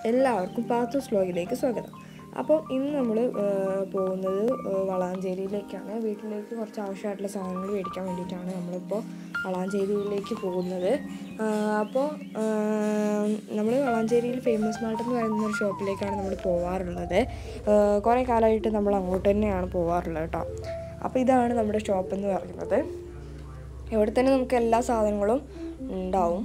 എല്ലാവർക്കും പാത്തൂസ് വ്ലോഗിലേക്ക് സ്വാഗതം അപ്പോൾ ഇന്ന് നമ്മൾ പോകുന്നത് ഏഹ്, വളാഞ്ചേരിയിലേക്കാണ് വീട്ടിലേക്ക് കുറച്ച് ആവശ്യമായിട്ടുള്ള സാധനങ്ങൾ മേടിക്കാൻ വേണ്ടിയിട്ടാണ് നമ്മളിപ്പോൾ വളാഞ്ചേരിയിലേക്ക് പോകുന്നത് ആഹ്, അപ്പോൾ നമ്മൾ വളാഞ്ചേരിയിൽ ഫേമസ് മാർട്ട് എന്ന് പറയുന്ന ഒരു ഷോപ്പിലേക്കാണ് നമ്മൾ പോവാറുള്ളത് ഏഹ്, കുറേ കാലമായിട്ട് നമ്മൾ അങ്ങോട്ട് തന്നെയാണ് പോവാറുള്ളത് കേട്ടോ അപ്പോൾ ഇതാണ് നമ്മുടെ ഷോപ്പ് എന്ന് പറയുന്നത് ഇവിടെ തന്നെ നമുക്ക് എല്ലാ സാധനങ്ങളും ഉണ്ടാവും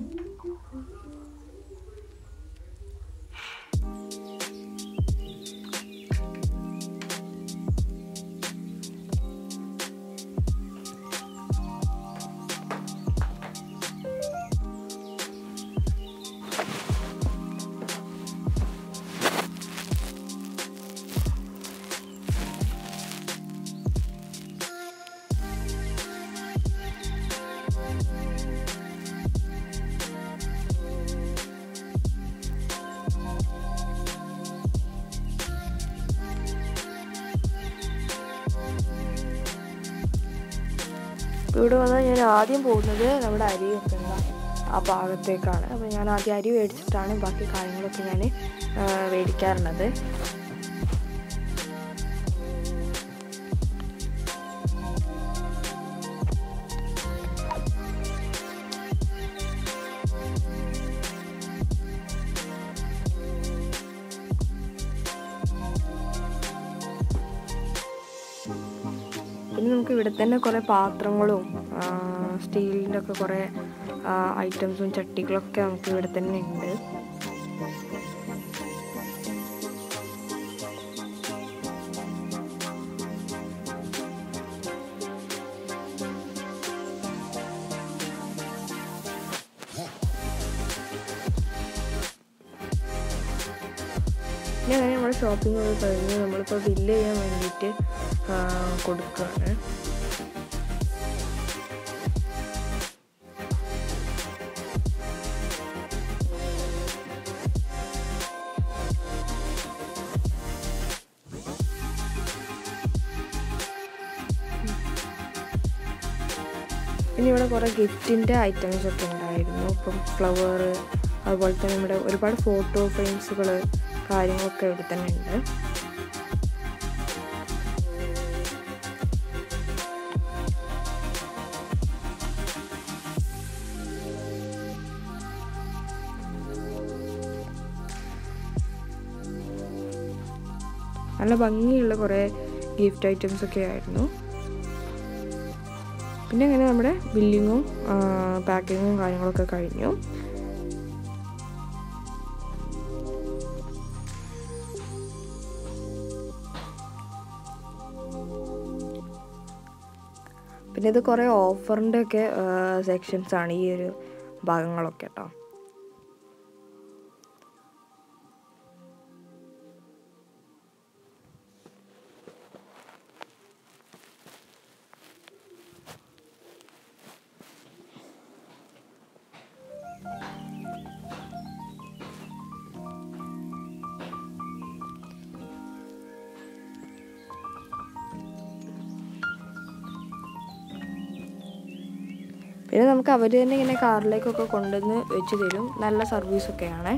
ഇപ്പോൾ ഇവിടെ വന്നാൽ ഞാൻ ആദ്യം പോകുന്നത് നമ്മുടെ അരിയൊക്കെ ഉള്ള ആ ഭാഗത്തേക്കാണ് അപ്പോൾ ഞാൻ ആദ്യം അരി മേടിച്ചിട്ടാണ് ബാക്കി കാര്യങ്ങളൊക്കെ ഞാൻ മേടിക്കാറുള്ളത് പിന്നെ നമുക്ക് ഇവിടെ തന്നെ കുറേ പാത്രങ്ങളും സ്റ്റീലിൻ്റെ ഒക്കെ കുറേ ഐറ്റംസും ചട്ടികളൊക്കെ നമുക്ക് ഇവിടെ തന്നെ ഉണ്ട് പിന്നെ അങ്ങനെ നമ്മുടെ ഷോപ്പിംഗ് ഒക്കെ കഴിഞ്ഞ് നമ്മളിപ്പോൾ ബില്ല് ചെയ്യാൻ വേണ്ടിയിട്ട് ആ, കൊടുക്കുകയാണ് പിന്നെ ഇവിടെ കുറേ ഗിഫ്റ്റിൻ്റെ ഐറ്റംസ് ഒക്കെ ഉണ്ടായിരുന്നു ഇപ്പം ഫ്ലവർ അതുപോലെ തന്നെ നമ്മുടെ ഒരുപാട് ഫോട്ടോ ഫ്രെയിംസുകൾ കാര്യങ്ങളൊക്കെ ഇവിടെ തന്നെ ഉണ്ട് നല്ല ഭംഗിയുള്ള കുറേ ഗിഫ്റ്റ് ഐറ്റംസ് ഒക്കെ ആയിരുന്നു പിന്നെ അങ്ങനെ നമ്മുടെ ബില്ലിങ്ങും പാക്കിങ്ങും കാര്യങ്ങളൊക്കെ കഴിഞ്ഞു പിന്നെ ഇത് കുറേ ഓഫറിൻ്റെ ഒക്കെ സെക്ഷൻസ് ആണ് ഈ ഒരു ഭാഗങ്ങളൊക്കെ കേട്ടോ പിന്നെ നമുക്ക് അവർ തന്നെ ഇങ്ങനെ കാറിലേക്കൊക്കെ കൊണ്ടുവന്ന് വെച്ച് തരും നല്ല സർവീസൊക്കെയാണ്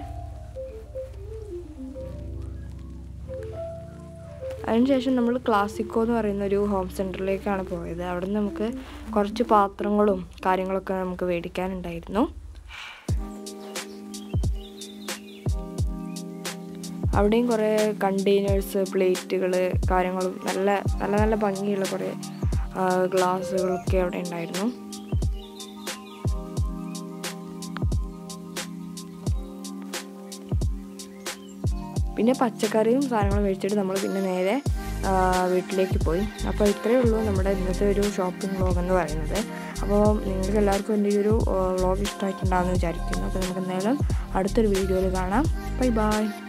അതിനുശേഷം നമ്മൾ ക്ലാസിക്കോ എന്ന് പറയുന്ന ഒരു ഹോം സെൻറ്ററിലേക്കാണ് പോയത് അവിടെ നിന്ന് നമുക്ക് കുറച്ച് പാത്രങ്ങളും കാര്യങ്ങളൊക്കെ നമുക്ക് മേടിക്കാനുണ്ടായിരുന്നു അവിടെയും കുറേ കണ്ടെയ്നേഴ്സ് പ്ലേറ്റുകൾ കാര്യങ്ങളും നല്ല നല്ല നല്ല ഭംഗിയുള്ള കുറേ ഗ്ലാസ്സുകളൊക്കെ അവിടെ ഉണ്ടായിരുന്നു പിന്നെ പച്ചക്കറിയും സാധനങ്ങളും മേടിച്ചിട്ട് നമ്മൾ പിന്നെ നേരെ ആ, വീട്ടിലേക്ക് പോയി അപ്പോൾ ഇത്രയേ ഉള്ളൂ നമ്മുടെ ഇന്നത്തെ ഒരു ഷോപ്പിംഗ് വ്ളോഗ് എന്ന് പറയുന്നത് അപ്പോൾ നിങ്ങൾക്ക് എല്ലാവർക്കും എൻ്റെ ഈ ഒരു വ്ളോഗ് ഇഷ്ടമായിട്ടുണ്ടാകുമെന്ന് വിചാരിക്കുന്നു അപ്പോൾ നമുക്ക് എന്തായാലും അടുത്തൊരു വീഡിയോയിൽ കാണാം ബൈ ബൈ